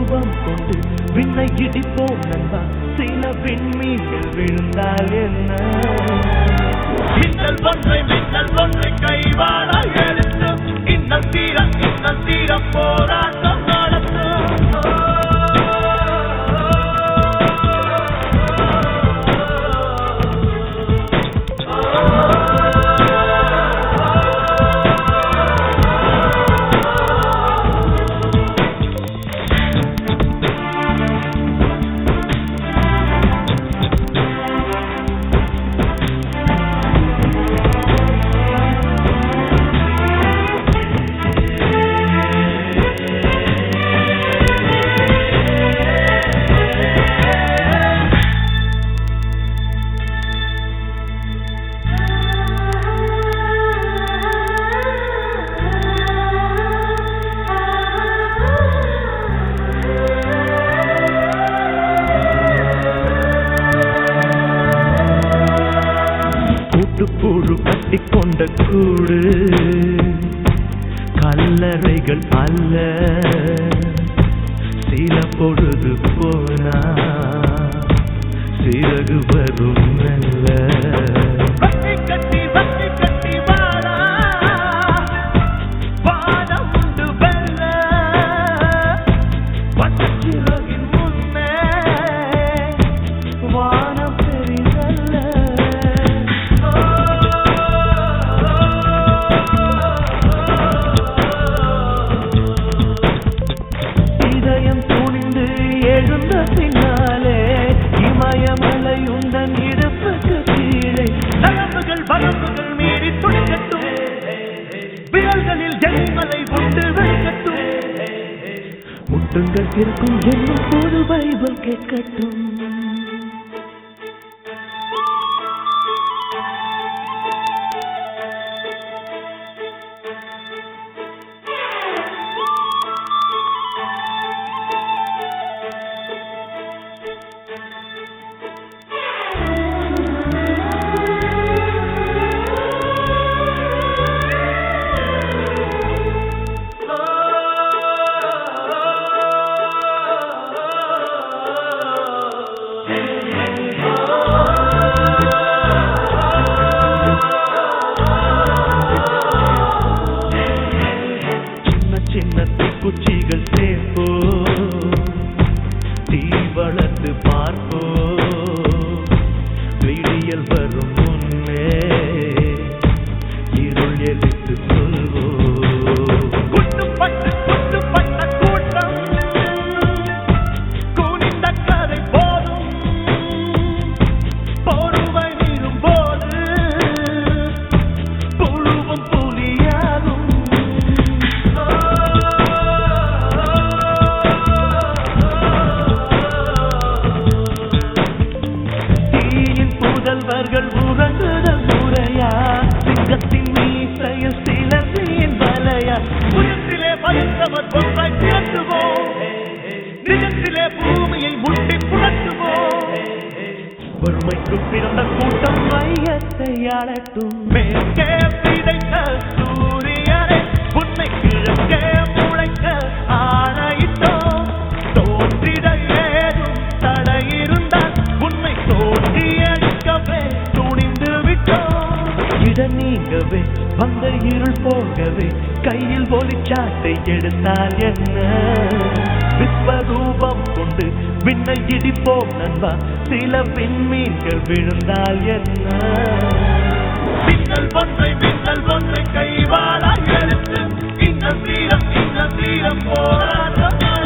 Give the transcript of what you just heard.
விஸ்வரூபம் கொண்டு விண்ணை இடிப்போம் நண்பா சில விண்மீன்கள் விழுந்தால் என்ன மின்னல் ஒன்றை மின்னல் ஒன்றை கைவாட எடுத்து இன்னல் தீர இன்னல் தீர போராட்டம் கூட்டுப்புழு கட்டி கொண்ட கூடு கல்லறைகள் அல்ல சில பொழுது போனா சிறகு வரும் நல்ல வட்டி கட்டி வட்டி கட்டி வாழா வானம் உண்டு வெல்ல வட்டச்சிறகின் முன்னே வானம் பெரிதல்ல இதயம் துணிந்து எழுந்த பின்னாலே இமயமலை உந்தன் இடுப்புக்கு கீழே நரம்புகள் வரம்புகள் மீறி துடிக்கட்டும் விரல்களில் ஜெயமலை உண்டு வெடிக்கட்டும் முட்டுங்கள் திறக்கும் என்னும் போது பைபிள் கேட்கட்டும் சின்ன சின்ன தீக்குச்சிகள் சேர்ப்போ தீ வளர்த்து பார்ப்போ விடியல் வரும் முன்னே இருள் எதிர்த்து சொல்வோ குட்டுப்பட்டு குட்டுப்பட்ட கூட்டம் குனிந்த கதை போதும் போர்வை நீரும் போது புழுவும் புலியாகும் தீயின் புதல்வர்கள் உறங்குதல் முறையா சிங்கத்தின் மீசையில் சிலந்தியின் வலையா புயத்திலே பயந்தவர் ஒன்றை திரட்டுவோம் நிஜத்திலே பூமியை முட்டி புரட்டுவோம் பொறுமைக்கு பிறந்த கூட்டம் மையத்தை ஆளட்டும் மேற்கே பிடைத்த சூரியனை உன்னை கிழக்கே முளைக்க ஆணையிட்டோம் தோன்றிட ஏதும் தடையிருந்தால் உன்னை தோன்றி அடிக்கவே துணிந்து விட்டோம் இட நீங்கவே வந்த இருள் போகவே கையில் ஒளிச்சாட்டை எடுத்தால் என்ன விஸ்வரூபம் கொண்டு விண்ணை இடிப்போம் நண்பா சில விண்மீன்கள் விழுந்தால் என்ன மின்னல் ஒன்றை மின்னல் ஒன்றை கைவாளா எடுத்து இன்னும் தீரம் இன்னும் தீரம் போராட்டம்